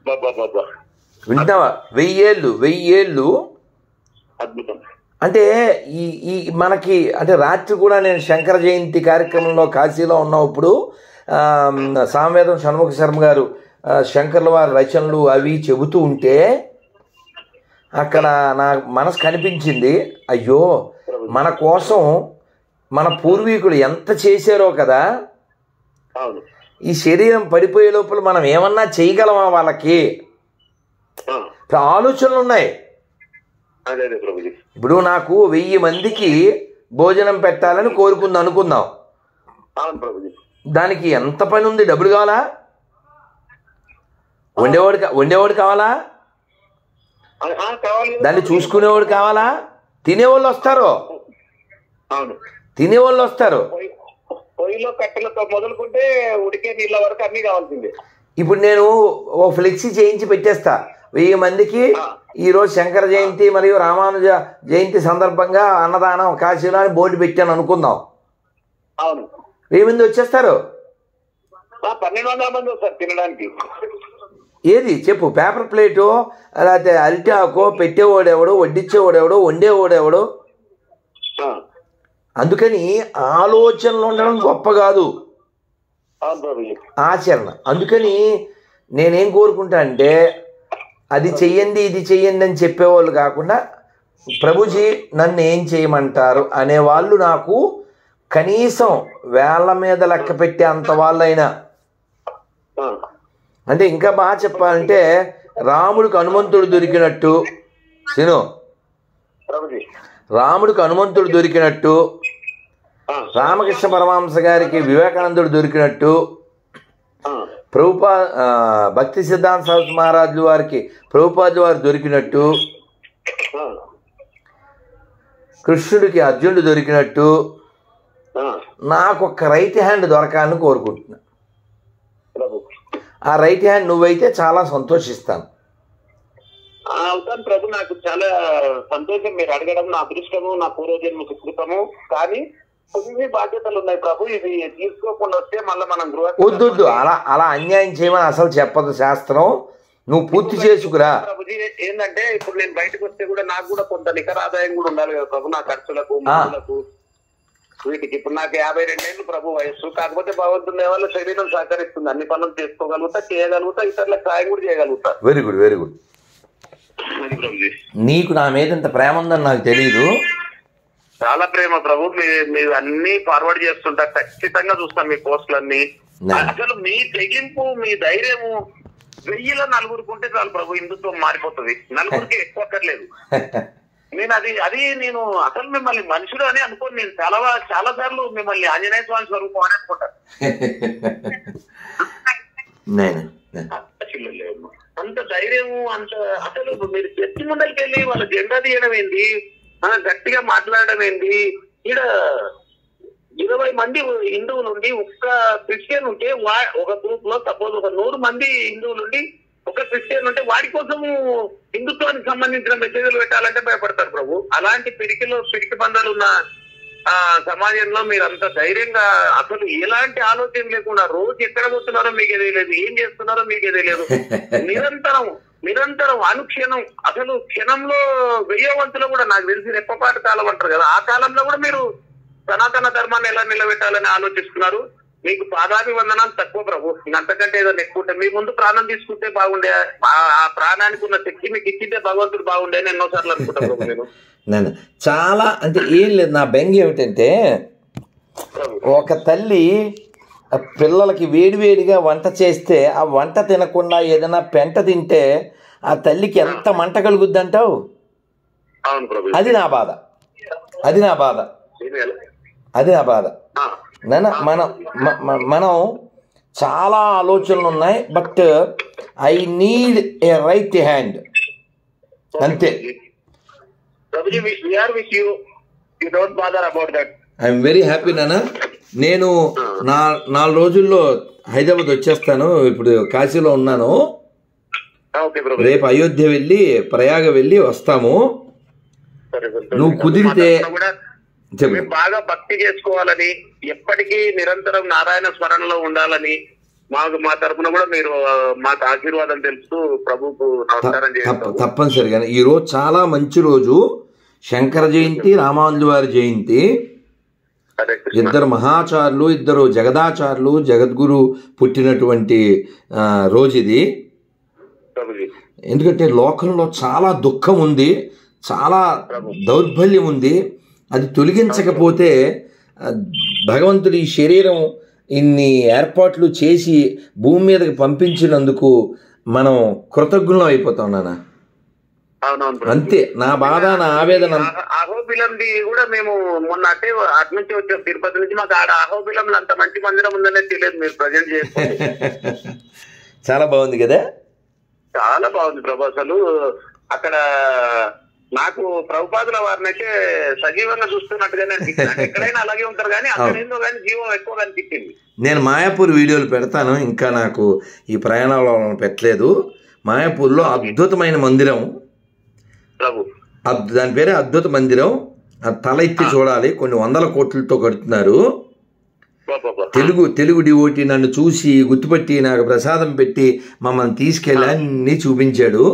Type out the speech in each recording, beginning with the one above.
బాబా బాబా వింటున్నావా వెయ్యేళ్ళు వెయ్యేళ్ళు అద్భుతం అంటే ఈ ఈ మనకి అంటే రాత్రి కూడా నేను శంకర జయంతి కార్యక్రమంలో కాశీలో ఉన్నప్పుడు ఆ, సామవేదం షణ్ముఖ శర్మ గారు ఆ, శంకర్ల వారి రచనలు అవి చెబుతూ ఉంటే అక్కడ నా మనసు కనిపించింది అయ్యో మన కోసం మన పూర్వీకులు ఎంత చేశారో కదా అవును ఈ శరీరం పడిపోయే లోపల మనం ఏమన్నా చేయగలమా వాళ్ళకి ఆ, ఇప్పుడు ఆలోచనలు ఉన్నాయి అదే అదే ప్రభుజీ ఇప్పుడు నాకు వెయ్యి మందికి భోజనం పెట్టాలని కోరుకుంది అనుకుందాం అవును ప్రభుజీ దానికి ఎంత పని ఉంది డబ్బులు కావాలా వండేవాడు కా- వండేవాడు కావాలా ఆ, ఆ, కావాలి కదా. దాన్ని చూసుకునేవాడు కావాలా తినేవాళ్ళు వస్తారు అవును తినేవాళ్ళు వస్తారు పొయ్యి పొయ్యిలో కట్టెలతో మొదలుకుంటే ఉడికే నీళ్ళ వరకు అన్ని కావాల్సిందే ఇప్పుడు నేను ఓ ఫ్లెక్సీ చేయించి పెట్టేస్తా వెయ్యి మందికి ఈరోజు శంకర జయంతి మరియు రామానుజ జయంతి సందర్భంగా అన్నదానం కాశీలో అని బోర్డు పెట్టాను అనుకుందాం అవును వెయ్యి మంది వచ్చేస్తారు ఆ, పన్నెండు వందల మంది వస్తారు తినడానికి ఏది చెప్పు పేపర్ ప్లేటు లేకపోతే అరిటాకో పెట్టేవాడెవడు వడ్డించేవాడెవడు వండేవాడెవడు ఆ, అందుకని ఆలోచనలు ఉండడం గొప్ప కాదు అవును ప్రభుజీ ఆచరణ అందుకని నేనేం కోరుకుంటా అంటే అది చెయ్యండి ఇది చెయ్యండి అని చెప్పేవాళ్ళు కాకుండా ప్రభుజీ నన్ను ఏం చేయమంటారు అనేవాళ్ళు నాకు కనీసం వేళ్ళ మీద లెక్క పెట్టే అంత వాళ్ళైనా ఆ, అంటే ఇంకా బాగా చెప్పాలంటే రాముడికి హనుమంతుడు దొరికినట్టు సిను ప్రభుజీ రాముడికి హనుమంతుడు దొరికినట్టు ఆ, రామకృష్ణ పరమహంస గారికి వివేకానందుడు దొరికినట్టు ఆ, ప్రభుపా ఆ, భక్తి సిద్ధాంత సరస్వతి మహారాజుల వారికి ప్రభుపాద వారు దొరికినట్టు ఆ, కృష్ణుడికి అర్జునుడు దొరికినట్టు ఆ, నాకు ఒక రైట్ హ్యాండ్ దొరకాలని కోరుకుంటున్నా ప్రభు ఆ రైట్ హ్యాండ్ నువ్వైతే చాలా సంతోషిస్తాను ఆ, అవుతాను ప్రభు నాకు చాలా సంతోషం మీరు అడగడం నా అదృష్టము నా పూర్వజన్మ సుకృతము కానీ కొన్ని బాధ్యతలు ఉన్నాయి ప్రభు ఇది తీసుకోకుండా వస్తే మళ్ళీ మనం గృహ వద్దు వద్దు అలా అలా అన్యాయం చేయమని అసలు చెప్పదు శాస్త్రం నువ్వు పూర్తి చేసుకురా ప్రభుజీ ఏంటంటే ఇప్పుడు నేను బయటకు వస్తే కూడా నాకు కూడా కొంత నికర ఆదాయం కూడా ఉండాలి కదా ప్రభు నా ఖర్చులకు ఆ. మందులకు వీటికి ఇప్పుడు నాకు యాభై రెండేళ్ళు ప్రభు వయస్సు కాకపోతే భగవంతుని వల్ల శరీరం సహకరిస్తుంది అన్ని పనులు చేసుకోగలుగుతా చేయగలుగుతా ఇతరులకు సాయం కూడా చేయగలుగుతా వెరీ గుడ్ వెరీ గుడ్ అది ప్రభుజీ నీకు నా మీద ఇంత ప్రేమ ఉందని నాకు తెలియదు చాలా ప్రేమ ప్రభు మీ- మీరు అన్ని ఫార్వర్డ్ చేస్తుంటారు ఖచ్చితంగా చూస్తాను మీ పోస్టులన్నీ నా. అసలు మీ తెగింపు మీ ధైర్యము వెయ్యిలో నలుగురికి ఉంటే చాలు ప్రభు హిందుత్వం మారిపోతుంది నలుగురికి ఎక్కువ అక్కర్లేదు నేను అది అది నేను అసలు మిమ్మల్ని మనుషులు అని అనుకోని నేను చాలా వా- చాలా సార్లు మిమ్మల్ని ఆంజనేయ స్వామి స్వరూపం అని అనుకుంటాను నేను నేను. చిల్లలేము. అంత ధైర్యము అంత అసలు మీరు చర్చి ముందరికి వెళ్ళి వాళ్ళ జెండా తీయడం ఏంటి ఆ, గట్టిగా మాట్లాడడం ఏంటి ఈడ ఇరవై మంది హిందువులు ఉండి ఒక్క క్రిస్టియన్ ఉంటే వా- ఒక గ్రూప్ లో సపోజ్ ఒక నూరు మంది హిందువులు ఉండి ఒక క్రిస్టియన్ ఉంటే వాడి కోసము హిందుత్వానికి సంబంధించిన మెసేజ్లు పెట్టాలంటే భయపడతారు ప్రభు అలాంటి పిడికిలో పిడికి బంధాలు ఉన్న ఆ సమాజంలో మీరు అంత ధైర్యంగా అసలు ఎలాంటి ఆలోచన లేకుండా రోజు ఎక్కడ పోతున్నారో మీకే తెలియదు ఏం చేస్తున్నారో మీకే తెలియదు నిరంతరం నిరంతరం అనుక్షణం అసలు క్షణంలో వెయ్యవంతులు కూడా నాకు తెలిసి రెప్పపాటు కాలం అంటారు కదా ఆ కాలంలో కూడా మీరు సనాతన ధర్మాన్ని ఎలా నిలబెట్టాలని ఆలోచిస్తున్నారు మీకు పాదాభివందనాలు తక్కువ ప్రభు ఇంక అంతకంటే ఏదైనా ఎక్కువ ఉంటే మీ ముందు ప్రాణం తీసుకుంటే బాగుండే ఆ- ఆ ప్రాణానికి ఉన్న శక్తి మీకు ఇచ్చింటే భగవంతుడు బాగుండే అని ఎన్నోసార్లు అనుకుంటా ప్రభు నేను నేను చాలా అంటే ఏం లేదు నా బెంగ ఏమిటంటే ప్రభు ఒక తల్లి ఆ పిల్లలకి వేడివేడిగా వంట చేస్తే ఆ వంట తినకుండా ఏదైనా పెంట తింటే ఆ తల్లికి ఎంత మంట కలుగుద్దంటావు అవును ప్రభు అది నా బాధ అది నా బాధ ఏం చేయాలి? అది నా బాధ ఆ, నాన్న మనం మ- మ- మనం చాలా ఆలోచనలు ఉన్నాయి but I need a right hand అంతే Prabhuji we are with you you don't bother about that I'm very happy నాన్న నేను నా నాలుగు రోజుల్లో హైదరాబాద్ వచ్చేస్తాను ఇప్పుడు కాశీలో ఉన్నాను ఓకే ప్రభు రేపు అయోధ్య వెళ్ళి ప్రయాగ వెళ్ళి వస్తాము సరే, సరే. నువ్వు కుదిరితే మా తరఫున కూడా చెప్పు మేము బాగా భక్తి చేసుకోవాలని ఎప్పటికీ నిరంతరం నారాయణ స్మరణలో ఉండాలని మాకు మా తరపున కూడా మీరు ఆ, మాకు ఆశీర్వాదం తెలుస్తూ ప్రభుకు నమస్కారం తప్ప చేస్తాము తప్పనిసరిగా ఈ రోజు చాలా మంచి రోజు శంకర జయంతి రామానుజు వారి జయంతి హరే కృష్ణ ఇద్దరు మహాచారులు ఇద్దరు జగదాచారులు జగద్గురు పుట్టినటువంటి ఆ, రోజు ఇది ప్రభుజీ ఎందుకంటే లోకంలో చాలా దుఃఖం ఉంది చాలా దౌర్బల్యం ఉంది అది తొలగించకపోతే ఆ, భగవంతుడి ఈ శరీరం ఇన్ని ఏర్పాట్లు చేసి భూమి మీదకి పంపించినందుకు మనం కృతజ్ఞులం అయిపోతాం నాన్న అవునవును ప్రభు. అంతే నా బాధ నా ఆవేదన ఆ- అహోబిలంది కూడా మేము మొన్న అంటే అటు నుంచి వచ్చాం తిరుపతి నుంచి మాకు ఆడ అహోబిలంలో అంత మంచి మందిరం ఉందనే తెలియదు మీరు ప్రజెంట్ చేసుకోండి చాలా బాగుంది కదా చాలా బాగుంది ప్రభు అసలు అక్కడ నాకు ప్రభుపాదుల వారిని అయితే సజీవంగా చూస్తున్నట్టుగానే అనిపించింది అంటే ఎక్కడైనా అలాగే ఉంటారు కానీ అక్కడ ఏందో కానీ జీవం ఎక్కువ అనిపించింది నేను మాయాపూర్ వీడియోలు పెడతాను ఇంకా నాకు ఈ ప్రయాణంలో పెట్టలేదు మాయాపూర్లో అద్భుతమైన మందిరం ప్రభు అద్- దాని పేరే అద్భుత మందిరం ఆ తల ఎత్తి చూడాలి కొన్ని వందల కోట్లతో కడుతున్నారు బాబా తెలుగు తెలుగు డివోటి నన్ను చూసి గుర్తుపట్టి నాకు ప్రసాదం పెట్టి మమ్మల్ని తీసుకెళ్ళి అన్నీ చూపించాడు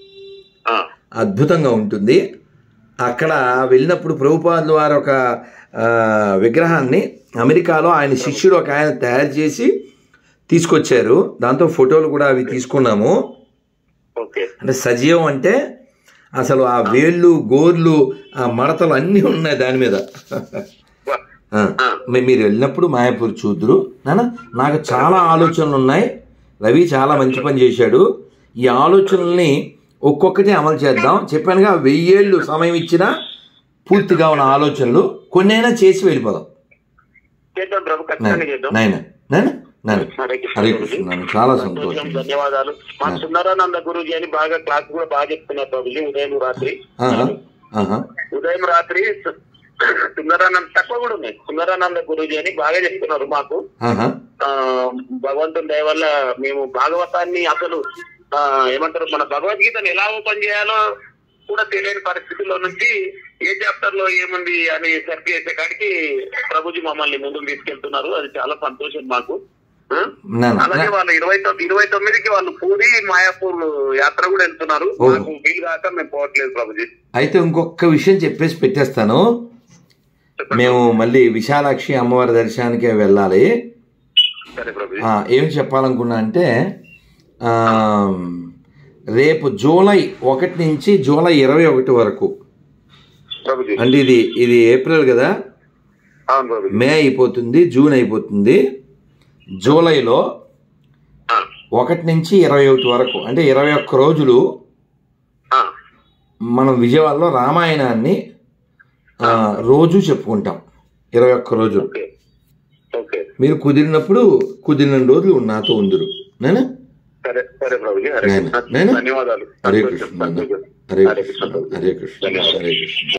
అద్భుతంగా ఉంటుంది అక్కడ వెళ్ళినప్పుడు ప్రభుపాదుల వారు ఒక ఆ, విగ్రహాన్ని అమెరికాలో ఆయన శిష్యుడు ఒక ఆయన తయారు చేసి తీసుకొచ్చారు దాంతో ఫోటోలు కూడా అవి తీసుకున్నాము ఓకే అంటే సజీవం అంటే అసలు ఆ వేళ్ళు గోర్లు ఆ మడతలు అన్నీ ఉన్నాయి దాని మీద వా. ఆ, మీ- మీరు వెళ్ళినప్పుడు మాయాపూర్ చూద్దరు నాన్న నాకు చాలా ఆలోచనలు ఉన్నాయి రవి చాలా మంచి పని చేశాడు ఈ ఆలోచనల్ని ఒక్కొక్కటి అమలు చేద్దాం చెప్పానుగా వెయ్యేళ్ళు సమయం ఇచ్చినా పూర్తిగా ఉన్న ఆలోచనలు కొన్నైనా చేసి వెళ్ళిపోదాం చేద్దాం ప్రభు ఖచ్చితంగా చేద్దాం నాయన నాయన నాయన హరే కృష్ణ హరే ప్రభుజీ. కృష్ణ నాన్న చాలా సంతోషం సంతోషం ధన్యవాదాలు మా సుందరానంద గురూజీ అని బాగా క్లాస్ కూడా బాగా చెప్తున్నారు ప్రభుజీ ఉదయం రాత్రి ఆహా, ఆహా. ఉదయం రాత్రి సు- సుందరానంద తక్కువ కూడా ఉన్నాయి సుందరానంద గురూజీ అని బాగా చెప్తున్నారు మాకు ఆహా. ఆ భగవంతుని దయ వల్ల మేము భాగవతాన్ని అసలు ఆ ఏమంటారు మన భగవద్గీతను ఎలా ఓపెన్ చేయాలో కూడా తెలియని పరిస్థితుల్లో నుంచి ఏ చాప్టర్ లో ఏముంది అని సెర్చ్ చేసే కాడికి ప్రభుజీ మమ్మల్ని ముందుకు తీసుకెళ్తున్నారు అది చాలా సంతోషం మాకు ఆ? నాన్న అలాగే వాళ్ళు ఇరవై తొమ్మిది ఇరవై తొమ్మిదికి వాళ్ళు పూరి మాయాపూర్ యాత్ర కూడా వెళ్తున్నారు ఓహో. మాకు వీలు కాక మేము పోవట్లేదు ప్రభుజీ అయితే ఇంకొక విషయం చెప్పేసి పెట్టేస్తాను చెప్పండి. మేము మళ్ళీ విశాలాక్షి అమ్మవారి దర్శనానికి వెళ్ళాలి సరే ప్రభుజీ ఆ, ఏం చెప్పాలనుకున్నా అంటే ఆ, రేపు జూలై ఒకటి నుంచి జూలై ఇరవై ఒకటి వరకు ప్రభుజీ అంటే ఇది ఇది ఏప్రిల్ కదా అవును ప్రభుజీ మే అయిపోతుంది జూన్ అయిపోతుంది జూలైలో ఆ, ఒకటి నుంచి ఇరవై ఒకటి వరకు అంటే ఇరవై ఒక్క రోజులు ఆ, మనం విజయవాడలో రామాయణాన్ని ఆ, రోజు చెప్పుకుంటాం ఇరవై ఒక్క రోజులు ఓకే ఓకే మీరు కుదిరినప్పుడు కుదిరిన రోజులు నాతో ఉందిరు నేనా సరే సరే ప్రభుజీ హరే నేను- కృష్ణ నేను? ధన్యవాదాలు హరే సంతోషం, కృష్ణ సంతోషం. హరే హరే కృష్ణ కృష్ణ హరే కృష్ణ ధన్యవాదాలు. హరే కృష్ణ